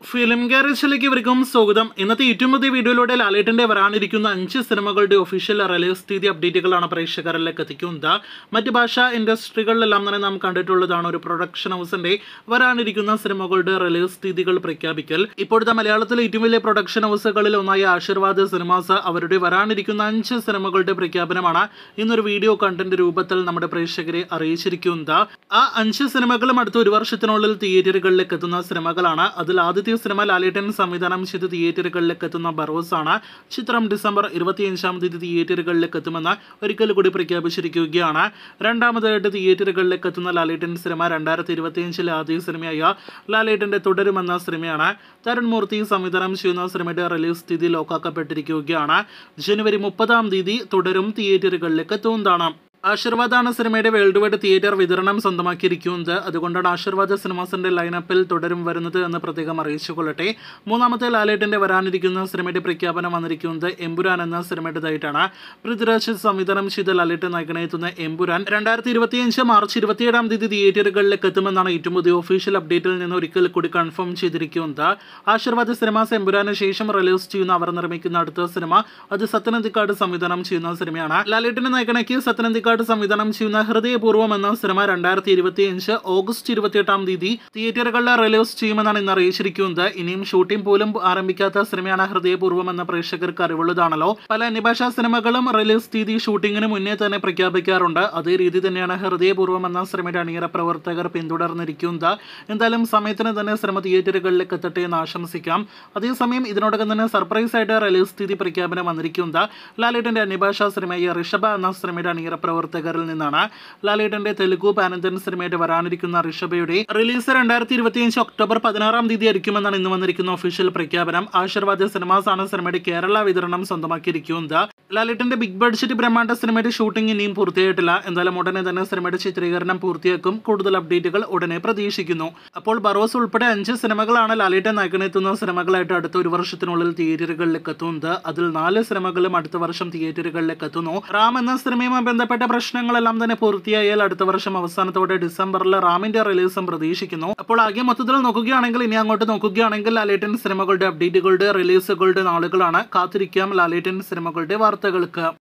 film ഗാരേജിലേക്ക് ഇവർക്കും സ്വാഗതം ഇന്നത്തെ ഏറ്റവും പുതിയ വീഡിയോയിലൂടെ ലാലേട്ടന്റെ വരാനിരിക്കുന്ന അഞ്ച് സിനിമകളുടെ ഒഫീഷ്യൽ റിലീസ് തീയതി അപ്ഡേറ്റുകളാണ് പ്രേക്ഷകരിലേക്ക് എത്തിക്കുന്നത് മറ്റ് ഭാഷാ ഇൻഡസ്ട്രികളിലെല്ലാം തന്നെ നാം കണ്ടിട്ടുള്ളതാണ് ഒരു പ്രൊഡക്ഷൻ ഹൗസിന്റെ വരാനിരിക്കുന്ന സിനിമകളുടെ റിലീസ് തീയതികൾ പ്രഖ്യാപിക്കൽ ഇപ്പോഴത്തെ മലയാളത്തിലെ ഏറ്റവും വലിയ പ്രൊഡക്ഷൻ ഹൗസുകളിൽ ഒന്നായ ആശീർവാദ് സിനിമാസ് അവരുടെ വരാനിരിക്കുന്ന അഞ്ച് സിനിമകളുടെ പ്രഖ്യാപനമാണ് ഇന്നൊരു വീഡിയോ കണ്ടന്റ് രൂപത്തിൽ നമ്മുടെ പ്രേക്ഷകരെ അറിയിച്ചിരിക്കുന്നത് ആ അഞ്ച് സിനിമകളും അടുത്ത ഒരു വർഷത്തിനുള്ളിൽ തിയേറ്ററുകളിലേക്ക് എത്തുന്ന സിനിമകളാണ് അതിൽ ആദ്യത്തെ സിനിമ ലാലേട്ടൻ സംവിധാനം ചെയ്ത് തിയേറ്ററുകളിലേക്ക് എത്തുന്ന ബറോസ് ആണ് ചിത്രം ഡിസംബർ ഇരുപത്തിയഞ്ചാം തീയതി തിയേറ്ററുകളിലേക്ക് എത്തുമെന്ന് ഒരിക്കൽ കൂടി പ്രഖ്യാപിച്ചിരിക്കുകയാണ് രണ്ടാമതായിട്ട് തിയേറ്ററുകളിലേക്ക് എത്തുന്ന ലാലേട്ടൻ സിനിമ രണ്ടായിരത്തി ഇരുപത്തിയഞ്ചിലെ ആദ്യ സിനിമയായ ലാലേട്ടന്റെ തുടരുമെന്ന സിനിമയാണ് തരുൺ മൂർത്തി സംവിധാനം ചെയ്യുന്ന സിനിമയുടെ റിലീസ് തീയതി ലോക്കാക്കപ്പെട്ടിരിക്കുകയാണ് ജനുവരി മുപ്പതാം തീയതി തുടരും തിയേറ്ററുകളിലേക്ക് എത്തുന്നതാണ് ആശീർവാദാണ് സിനിമയുടെ വേൾഡ് വൈഡ് തിയേറ്റർ വിതരണം സ്വന്തമാക്കിയിരിക്കുന്നത് അതുകൊണ്ടാണ് ആശീർവാദ സിനിമാസിന്റെ ലൈനപ്പിൽ തുടരും വരുന്നത് എന്ന് പ്രത്യേകം അറിയിച്ചുകൊള്ളട്ടെ മൂന്നാമത്തെ ലാലേട്ടിന്റെ വരാനിരിക്കുന്ന സിനിമയുടെ പ്രഖ്യാപനം വന്നിരിക്കുന്നത് എമ്പുരാൻ എന്ന സിനിമയുടേതായിട്ടാണ് പൃഥ്വിരാജ് സംവിധാനം ചെയ്ത ലാലേട്ട് നായകനെ എത്തുന്ന എമ്പുരാൻ രണ്ടായിരത്തി ഇരുപത്തിയഞ്ച് മാർച്ച് ഇരുപത്തിയേഴാം തീയതി തിയേറ്ററുകളിലേക്ക് എത്തുമെന്നാണ് ഏറ്റവും പുതിയ ഒഫീഷ്യൽ അപ്ഡേറ്റിൽ നിന്ന് ഒരിക്കൽ കൂടി കൺഫേം ചെയ്തിരിക്കുന്നത് ആശീർവാദ സിനിമാസ് എമ്പുരാന് ശേഷം റിലീസ് ചെയ്യുന്ന അവർ നിർമ്മിക്കുന്ന അടുത്ത സിനിമ അത് സത്യനന്ദിക്കാട് സംവിധാനം ചെയ്യുന്ന സിനിമയാണ് ലാലേട്ടിന്റെ നായകനയ്ക്ക് സത്യനന്ദിക്കാട് സംവിധാനം ചെയ്യുന്ന ഹൃദയപൂർവ്വം എന്ന സിനിമ രണ്ടായിരത്തി ഇരുപത്തിയഞ്ച് ഓഗസ്റ്റ് ഇരുപത്തിയെട്ടാം തീയതി തിയേറ്ററുകളിൽ റിലീസ് ചെയ്യുമെന്നാണ് ഇന്ന് അറിയിച്ചിരിക്കുന്നത് ഇനിയും ഷൂട്ടിംഗ് പോലും ആരംഭിക്കാത്ത സിനിമയാണ് ഹൃദയപൂർവ്വം എന്ന പ്രേക്ഷകർക്ക് അറിവുള്ളതാണല്ലോ പല അന്യഭാഷാ സിനിമകളും റിലീസ് തീയതി ഷൂട്ടിങ്ങിന് മുന്നേ തന്നെ പ്രഖ്യാപിക്കാറുണ്ട് അതേ രീതി തന്നെയാണ് ഹൃദയപൂർവ്വം എന്ന സിനിമയുടെ അണിയറ പ്രവർത്തകർ പിന്തുടർന്നിരിക്കുന്നത് എന്തായാലും സമയത്തിന് തന്നെ സിനിമ തിയേറ്ററുകളിലേക്ക് എത്തട്ടെ എന്ന് ആശംസിക്കാം അതേസമയം ഇതിനോടകം തന്നെ സർപ്രൈസ് ആയിട്ട് റിലീസ് തീയതി പ്രഖ്യാപനം വന്നിരിക്കുന്നത് ലാലേട്ടന്റെ അന്യഭാഷാ സിനിമയായ ഋഷഭ എന്ന സിനിമയുടെ അണിയറ പ്രവർത്തകരിൽ നിന്നാണ് ലാലേട്ടന്റെ തെലുഗു പാനന്തൻ സിനിമയായിട്ട് വരാനിരിക്കുന്ന ഋഷഭയുടെ റിലീസ് രണ്ടായിരത്തി ഇരുപത്തിയഞ്ച് ഒക്ടോബർ പതിനാറാം തീയതി ആയിരിക്കുമെന്നാണ് ഇന്ന് വന്നിരിക്കുന്ന ഒഫീഷ്യൽ പ്രഖ്യാപനം ആശീർവാദ സിനിമാസ് ആണ് സിനിമയുടെ കേരള വിതരണം സ്വന്തമാക്കിയിരിക്കുന്നത് ലാലേട്ടന്റെ ബിഗ് ബഡ്ജറ്റ് ബ്രഹ്മാണ്ഡ സിനിമയുടെ ഷൂട്ടിംഗ് ഇനിയും പൂർത്തിയായിട്ടില്ല എന്തായാലും ഉടനെ തന്നെ സിനിമയുടെ ചിത്രീകരണം പൂർത്തിയാക്കും കൂടുതൽ അപ്ഡേറ്റുകൾ ഉടനെ പ്രതീക്ഷിക്കുന്നു അപ്പോൾ ബറോസ് ഉൾപ്പെടെ അഞ്ച് സിനിമകളാണ് ലാലേട്ടൻ നായകനെത്തുന്ന സിനിമകളായിട്ട് അടുത്ത ഒരു വർഷത്തിനുള്ളിൽ തിയേറ്ററുകളിലേക്ക് എത്തുന്നത് അതിൽ നാല് സിനിമകളും അടുത്ത വർഷം തിയേറ്ററുകളിലേക്ക് എത്തുന്നു റാം എന്ന സിനിമയുമായി ബന്ധപ്പെട്ട പ്രശ്നങ്ങളെല്ലാം തന്നെ പൂർത്തിയായാൽ അടുത്ത വർഷം അവസാനത്തോടെ ഡിസംബറിൽ റാമിന്റെ റിലീസും പ്രതീക്ഷിക്കുന്നു അപ്പോൾ ആകെ മൊത്തത്തിൽ നോക്കുകയാണെങ്കിൽ ഇനി അങ്ങോട്ട് നോക്കുകയാണെങ്കിൽ ലാലേട്ടൻ സിനിമകളുടെ അപ്ഡേറ്റുകളുടെ റിലീസുകളുടെ നാളുകളാണ് കാത്തിരിക്കാം ലാലേട്ടൻ സിനിമകളുടെ വാർത്തകൾക്ക്